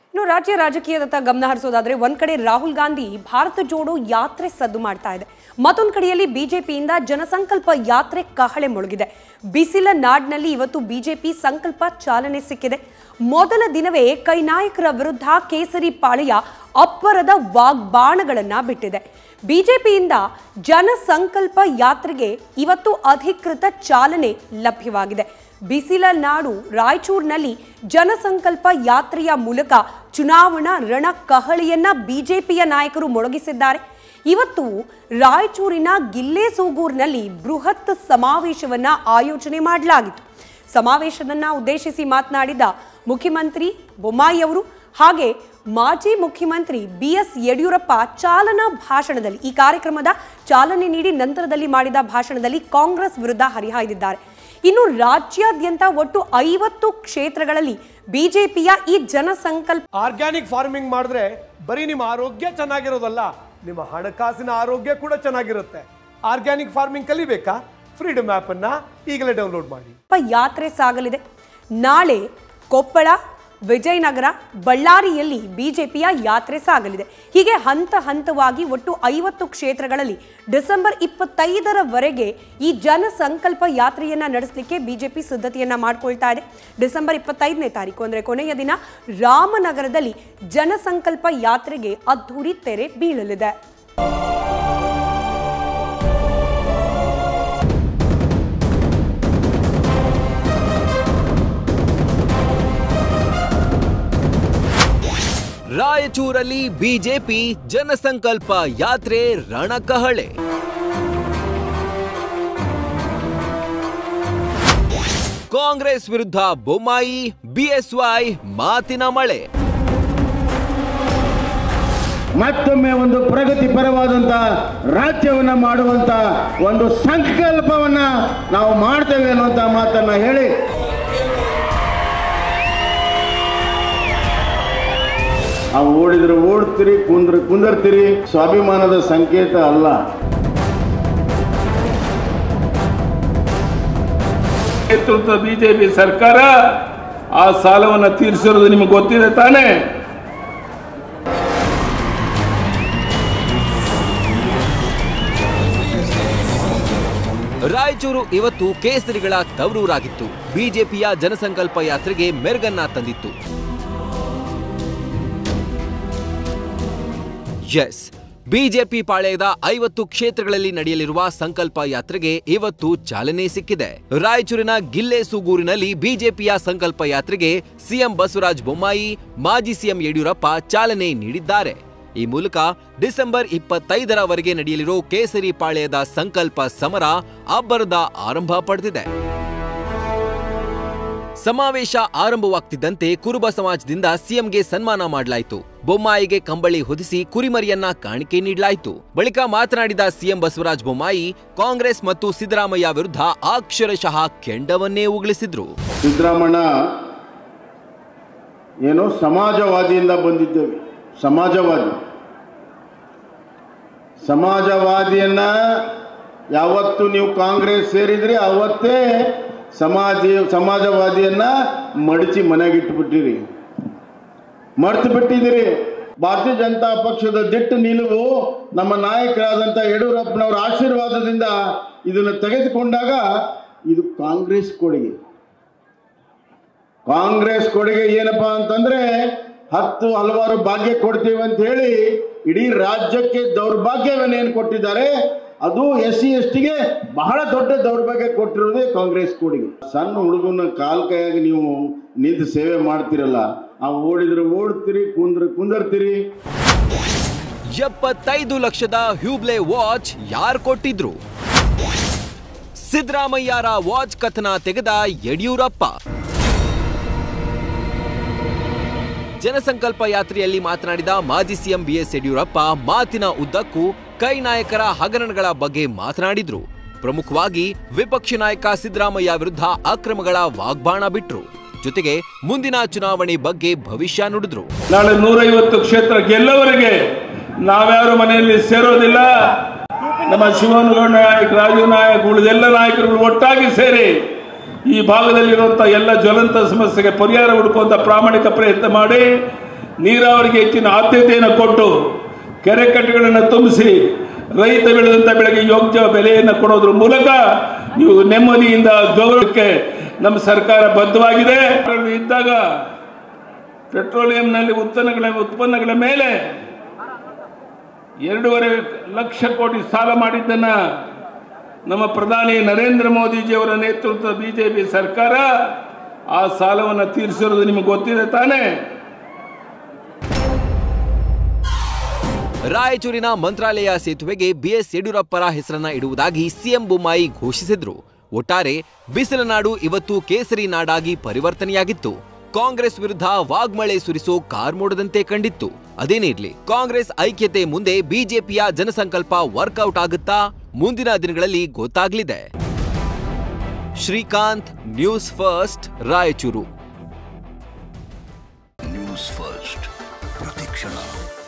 ಇನ್ನು ರಾಜ್ಯ ರಾಜಕೀಯದತ್ತ ಗಮನ ಹರಿಸೋದಾದ್ರೆ ಒಂದ್ ಕಡೆ ರಾಹುಲ್ ಗಾಂಧಿ ಭಾರತ ಜೋಡೋ ಯಾತ್ರೆ ಸದ್ದು ಮಾಡ್ತಾ ಇದೆ ಮತ್ತೊಂದ್ ಕಡೆಯಲ್ಲಿ ಬಿಜೆಪಿಯಿಂದ ಜನಸಂಕಲ್ಪ ಯಾತ್ರೆ ಕಹಳೆ ಮುಳುಗಿದೆ ಬಿಸಿಲ ನಾಡ್ನಲ್ಲಿ ಇವತ್ತು ಬಿಜೆಪಿ ಸಂಕಲ್ಪ ಚಾಲನೆ ಸಿಕ್ಕಿದೆ ಮೊದಲ ದಿನವೇ ಕೈ ನಾಯಕರ ವಿರುದ್ಧ ಕೇಸರಿ ಪಾಳೆಯ ಅಬ್ಬರದ ವಾಗ್ಬಾಣಗಳನ್ನ ಬಿಟ್ಟಿದೆ ಬಿಜೆಪಿಯಿಂದ ಜನಸಂಕಲ್ಪ ಯಾತ್ರೆಗೆ ಇವತ್ತು ಅಧಿಕೃತ ಚಾಲನೆ ಲಭ್ಯವಾಗಿದೆ ಬಿಸಿಲ ನಾಡು ರಾಯಚೂರಿನಲ್ಲಿ ಜನಸಂಕಲ್ಪ ಯಾತ್ರೆಯ ಮೂಲಕ ಚುನಾವಣಾ ರಣ ಕಹಳಿಯನ್ನ ಬಿಜೆಪಿಯ ನಾಯಕರು ಮೊಳಗಿಸಿದ್ದಾರೆ ಇವತ್ತು ರಾಯಚೂರಿನ ಗಿಲ್ಲೆಸೂಗೂರಿನಲ್ಲಿ ಬೃಹತ್ ಸಮಾವೇಶವನ್ನ ಆಯೋಜನೆ ಮಾಡಲಾಗಿತ್ತು ಸಮಾವೇಶವನ್ನ ಉದ್ದೇಶಿಸಿ ಮಾತನಾಡಿದ ಮುಖ್ಯಮಂತ್ರಿ ಬೊಮ್ಮಾಯಿ ಅವರು ಹಾಗೆ ಮಾಜಿ ಮುಖ್ಯಮಂತ್ರಿ ಬಿ ಎಸ್ ಯಡಿಯೂರಪ್ಪ ಚಾಲನಾ ಭಾಷಣದಲ್ಲಿ ಈ ಕಾರ್ಯಕ್ರಮದ ಚಾಲನೆ ನೀಡಿ ನಂತರದಲ್ಲಿ ಮಾಡಿದ ಭಾಷಣದಲ್ಲಿ ಕಾಂಗ್ರೆಸ್ ವಿರುದ್ಧ ಹರಿಹಾಯ್ದಿದ್ದಾರೆ ಇನ್ನು ರಾಜ್ಯಾದ್ಯಂತ ಒಟ್ಟು ಐವತ್ತು ಕ್ಷೇತ್ರಗಳಲ್ಲಿ ಬಿಜೆಪಿಯ ಈ ಜನಸಂಕಲ್ಪ ಆರ್ಗ್ಯಾನಿಕ್ ಫಾರ್ಮಿಂಗ್ ಮಾಡಿದ್ರೆ ಬರೀ ನಿಮ್ಮ ಆರೋಗ್ಯ ಚೆನ್ನಾಗಿರೋದಲ್ಲ ನಿಮ್ಮ ಹಣಕಾಸಿನ ಆರೋಗ್ಯ ಕೂಡ ಚೆನ್ನಾಗಿರುತ್ತೆ ಆರ್ಗ್ಯಾನಿಕ್ ಫಾರ್ಮಿಂಗ್ ಕಲಿಬೇಕಾ ಫ್ರೀಡಮ್ ಆ್ಯಪ್ ಅನ್ನ ಈಗಲೇ ಡೌನ್ಲೋಡ್ ಮಾಡಿ ಯಾತ್ರೆ ಸಾಗಲಿದೆ ನಾಳೆ ಕೊಪ್ಪಳ ವಿಜಯನಗರ ಬಳ್ಳಾರಿಯಲ್ಲಿ ಬಿಜೆಪಿಯ ಯಾತ್ರೆ ಸಾಗಲಿದೆ ಹೀಗೆ ಹಂತ ಹಂತವಾಗಿ ಒಟ್ಟು ಐವತ್ತು ಕ್ಷೇತ್ರಗಳಲ್ಲಿ ಡಿಸೆಂಬರ್ ಇಪ್ಪತ್ತೈದರವರೆಗೆ ಈ ಜನಸಂಕಲ್ಪ ಯಾತ್ರೆಯನ್ನ ನಡೆಸಲಿಕ್ಕೆ ಬಿಜೆಪಿ ಸಿದ್ಧತೆಯನ್ನ ಮಾಡ್ಕೊಳ್ತಾ ಇದೆ ಡಿಸೆಂಬರ್ ಇಪ್ಪತ್ತೈದನೇ ತಾರೀಕು ಅಂದ್ರೆ ಕೊನೆಯ ದಿನ ರಾಮನಗರದಲ್ಲಿ ಜನಸಂಕಲ್ಪ ಯಾತ್ರೆಗೆ ಅದ್ಧೂರಿ ತೆರೆ ಬೀಳಲಿದೆ ರಾಯಚೂರಲ್ಲಿ ಬಿಜೆಪಿ ಜನಸಂಕಲ್ಪ ಯಾತ್ರೆ ರಣಕಹಳೆ ಕಾಂಗ್ರೆಸ್ ವಿರುದ್ಧ ಬೊಮ್ಮಾಯಿ ಬಿಎಸ್ವೈ ಮಾತಿನ ಮಳೆ ಮತ್ತೊಮ್ಮೆ ಒಂದು ಪ್ರಗತಿಪರವಾದಂಥ ರಾಜ್ಯವನ್ನ ಮಾಡುವಂತ ಒಂದು ಸಂಕಲ್ಪವನ್ನ ನಾವು ಮಾಡ್ತೇವೆ ಅನ್ನುವಂಥ ಮಾತನ್ನ ಹೇಳಿ ಆ ಓಡಿದ್ರೆ ಓಡ್ತೀರಿ ಕುಂದ್ರ ಕುಂದರ್ತೀರಿ ಸ್ವಾಭಿಮಾನದ ಸಂಕೇತ ಅಲ್ಲ ನೇತೃತ್ವದ ಬಿಜೆಪಿ ಸರ್ಕಾರ ಆ ಸಾಲವನ್ನು ತೀರಿಸಿರೋದು ನಿಮಗೆ ಗೊತ್ತಿದೆ ತಾನೇ ರಾಯಚೂರು ಇವತ್ತು ಕೇಸರಿಗಳ ತವರೂರಾಗಿತ್ತು ಬಿಜೆಪಿಯ ಜನಸಂಕಲ್ಪ ಯಾತ್ರೆಗೆ ಮೆರುಗನ್ನ ತಂದಿತ್ತು ಎಸ್ ಬಿಜೆಪಿ ಪಾಳೆಯದ ಐವತ್ತು ಕ್ಷೇತ್ರಗಳಲ್ಲಿ ನಡೆಯಲಿರುವ ಸಂಕಲ್ಪ ಯಾತ್ರೆಗೆ ಇವತ್ತು ಚಾಲನೆ ಸಿಕ್ಕಿದೆ ರಾಯಚೂರಿನ ಗಿಲ್ಲೆ ಸೂಗೂರಿನಲ್ಲಿ ಬಿಜೆಪಿಯ ಸಂಕಲ್ಪ ಯಾತ್ರೆಗೆ ಸಿಎಂ ಬಸವರಾಜ ಬೊಮ್ಮಾಯಿ ಮಾಜಿ ಸಿಎಂ ಯಡಿಯೂರಪ್ಪ ಚಾಲನೆ ನೀಡಿದ್ದಾರೆ ಈ ಮೂಲಕ ಡಿಸೆಂಬರ್ ಇಪ್ಪತ್ತೈದರವರೆಗೆ ನಡೆಯಲಿರೋ ಕೇಸರಿ ಪಾಳ್ಯದ ಸಂಕಲ್ಪ ಸಮರ ಅಬ್ಬರದ ಆರಂಭ ಪಡೆದಿದೆ ಸಮಾವೇಶ ಆರಂಭವಾಗ್ತಿದ್ದಂತೆ ಕುರುಬ ಸಮಾಜದಿಂದ ಸಿಎಂಗೆ ಸನ್ಮಾನ ಮಾಡಲಾಯಿತು ಬೊಮ್ಮಾಯಿಗೆ ಕಂಬಳಿ ಹೊದಿಸಿ ಕುರಿಮರಿಯನ್ನ ಕಾಣಿಕೆ ನೀಡಲಾಯಿತು ಬಳಿಕ ಮಾತನಾಡಿದ ಸಿಎಂ ಬಸವರಾಜ ಬೊಮ್ಮಾಯಿ ಕಾಂಗ್ರೆಸ್ ಮತ್ತು ಸಿದ್ದರಾಮಯ್ಯ ವಿರುದ್ಧ ಅಕ್ಷರಶಃ ಕೆಂಡವನ್ನೇ ಉಗುಳಿಸಿದ್ರು ಸಿದ್ದರಾಮಣ್ಣ ಏನೋ ಸಮಾಜವಾದಿಯಿಂದ ಬಂದಿದ್ದೇವೆ ಸಮಾಜವಾದಿ ಸಮಾಜವಾದಿಯನ್ನ ಯಾವತ್ತು ನೀವು ಕಾಂಗ್ರೆಸ್ ಸೇರಿದ್ರಿ ಅವತ್ತೇ ಸಮಾಜ ಸಮಾಜವಾದಿಯನ್ನ ಮಡಚಿ ಮನೆಗಿಟ್ಟುಬಿಟ್ಟಿರಿ ಮರ್ತು ಬಿಟ್ಟಿದ್ದೀರಿ ಭಾರತೀಯ ಜನತಾ ಪಕ್ಷದ ದಿಟ್ಟು ನಿಲುವು ನಮ್ಮ ನಾಯಕರಾದಂಥ ಯಡಿಯೂರಪ್ಪನವರ ಆಶೀರ್ವಾದದಿಂದ ಇದನ್ನು ತೆಗೆದುಕೊಂಡಾಗ ಇದು ಕಾಂಗ್ರೆಸ್ ಕೊಡುಗೆ ಕಾಂಗ್ರೆಸ್ ಕೊಡುಗೆ ಏನಪ್ಪಾ ಅಂತಂದ್ರೆ ಹತ್ತು ಹಲವಾರು ಭಾಗ್ಯ ಕೊಡ್ತೀವಿ ಅಂತ ಹೇಳಿ ಇಡೀ ರಾಜ್ಯಕ್ಕೆ ದೌರ್ಭಾಗ್ಯವನ್ನೇನು ಕೊಟ್ಟಿದ್ದಾರೆ ಅದು ಎಸ್ ಸಿ ಎಸ್ ಟಿಗೆ ಬಹಳ ದೊಡ್ಡ ದೌರ್ಭಾಗ್ಯ ಕೊಟ್ಟಿರೋದೇ ಕಾಂಗ್ರೆಸ್ ಕೊಡುಗೆ ಸಣ್ಣ ಹುಡುಗನ ಕಾಲ್ ಕೈಯಾಗಿ ನೀವು ನಿಂತು ಸೇವೆ ಮಾಡ್ತಿರಲ್ಲ ಆ ಓಡಿದ್ರೆ ಓಡ್ತೀರಿ ಕುಂದ್ರ ಕುಂದರ್ತೀರಿ ಎಪ್ಪತ್ತೈದು ಲಕ್ಷದ ಹ್ಯೂಬ್ಲೆ ವಾಚ್ ಯಾರು ಕೊಟ್ಟಿದ್ರು ಸಿದ್ದರಾಮಯ್ಯರ ವಾಚ್ ಕಥನ ತೆಗೆದ ಯಡಿಯೂರಪ್ಪ ಜನಸಂಕಲ್ಪ ಯಾತ್ರೆಯಲ್ಲಿ ಮಾತನಾಡಿದ ಮಾಜಿ ಸಿಎಂ ಬಿಎಸ್ ಯಡಿಯೂರಪ್ಪ ಮಾತಿನ ಉದ್ದಕ್ಕೂ ಕೈ ನಾಯಕರ ಹಗರಣಗಳ ಬಗ್ಗೆ ಮಾತನಾಡಿದ್ರು ಪ್ರಮುಖವಾಗಿ ವಿಪಕ್ಷ ನಾಯಕ ಸಿದ್ದರಾಮಯ್ಯ ವಿರುದ್ಧ ಅಕ್ರಮಗಳ ವಾಗ್ಬಾಣ ಬಿಟ್ರು ಜೊತೆಗೆ ಮುಂದಿನ ಚುನಾವಣೆ ಬಗ್ಗೆ ಭವಿಷ್ಯ ನುಡಿದ್ರು ನಾಳೆ ನೂರೈವತ್ತು ಕ್ಷೇತ್ರ ಗೆಲ್ಲವರೆಗೆ ನಾವ್ಯಾರು ಮನೆಯಲ್ಲಿ ಸೇರೋದಿಲ್ಲ ನಮ್ಮ ಶಿವನಗೌಡ ನಾಯಕ್ ರಾಜು ನಾಯಕ್ ಉಳಿದೆಲ್ಲ ನಾಯಕರುಗಳು ಒಟ್ಟಾಗಿ ಸೇರಿ ಈ ಭಾಗದಲ್ಲಿರುವಂಥ ಎಲ್ಲ ಜ್ವಲಂತ ಸಮಸ್ಯೆಗೆ ಪರಿಹಾರ ಹುಡುಕುವಂಥ ಪ್ರಾಮಾಣಿಕ ಪ್ರಯತ್ನ ಮಾಡಿ ನೀರಾವರಿಗೆ ಹೆಚ್ಚಿನ ಆದ್ಯತೆಯನ್ನು ಕೊಟ್ಟು ಕೆರೆ ಕಟ್ಟೆಗಳನ್ನು ತುಂಬಿಸಿ ರೈತ ಬೆಳೆದಂತ ಬೆಳೆಗೆ ಯೋಗ್ಯ ಬೆಲೆಯನ್ನು ಕೊಡೋದ್ರ ಮೂಲಕ ನೀವು ನೆಮ್ಮದಿಯಿಂದ ಗೌರವಕ್ಕೆ ನಮ್ಮ ಸರ್ಕಾರ ಬದ್ಧವಾಗಿದೆ ಇದ್ದಾಗ ಪೆಟ್ರೋಲಿಯಂನಲ್ಲಿ ಉತ್ಪನ್ನಗಳ ಉತ್ಪನ್ನಗಳ ಮೇಲೆ ಎರಡೂವರೆ ಲಕ್ಷ ಕೋಟಿ ಸಾಲ ಮಾಡಿದ್ದನ್ನ ನಮ್ಮ ಪ್ರಧಾನಿ ನರೇಂದ್ರ ಮೋದಿಜಿಯವರ ನೇತೃತ್ವದ ಬಿಜೆಪಿ ಸರ್ಕಾರ ಆ ಸಾಲವನ್ನು ತೀರಿಸಿರೋದು ನಿಮಗೆ ಗೊತ್ತಿದೆ ತಾನೇ ರಾಯಚೂರಿನ ಮಂತ್ರಾಲಯ ಸೇತುವೆಗೆ ಬಿಎಸ್ ಯಡಿಯೂರಪ್ಪರ ಹೆಸರನ್ನ ಇಡುವುದಾಗಿ ಸಿಎಂ ಬೊಮ್ಮಾಯಿ ಘೋಷಿಸಿದ್ರು ಒಟ್ಟಾರೆ ಬಿಸಿಲ ನಾಡು ಇವತ್ತು ಕೇಸರಿ ನಾಡಾಗಿ ಪರಿವರ್ತನೆಯಾಗಿತ್ತು ಕಾಂಗ್ರೆಸ್ ವಿರುದ್ಧ ವಾಗ್ಮಳೆ ಸುರಿಸೋ ಕಾರ್ಮೋಡದಂತೆ ಕಂಡಿತ್ತು ಅದೇನೇ ಇರ್ಲಿ ಕಾಂಗ್ರೆಸ್ ಐಕ್ಯತೆ ಮುಂದೆ ಬಿಜೆಪಿಯ ಜನಸಂಕಲ್ಪ ವರ್ಕೌಟ್ ಆಗುತ್ತಾ ಮುಂದಿನ ದಿನಗಳಲ್ಲಿ ಗೊತ್ತಾಗ್ಲಿದೆ Srikanth news first Raichur news first ಪ್ರತಿಕ್ಷಣ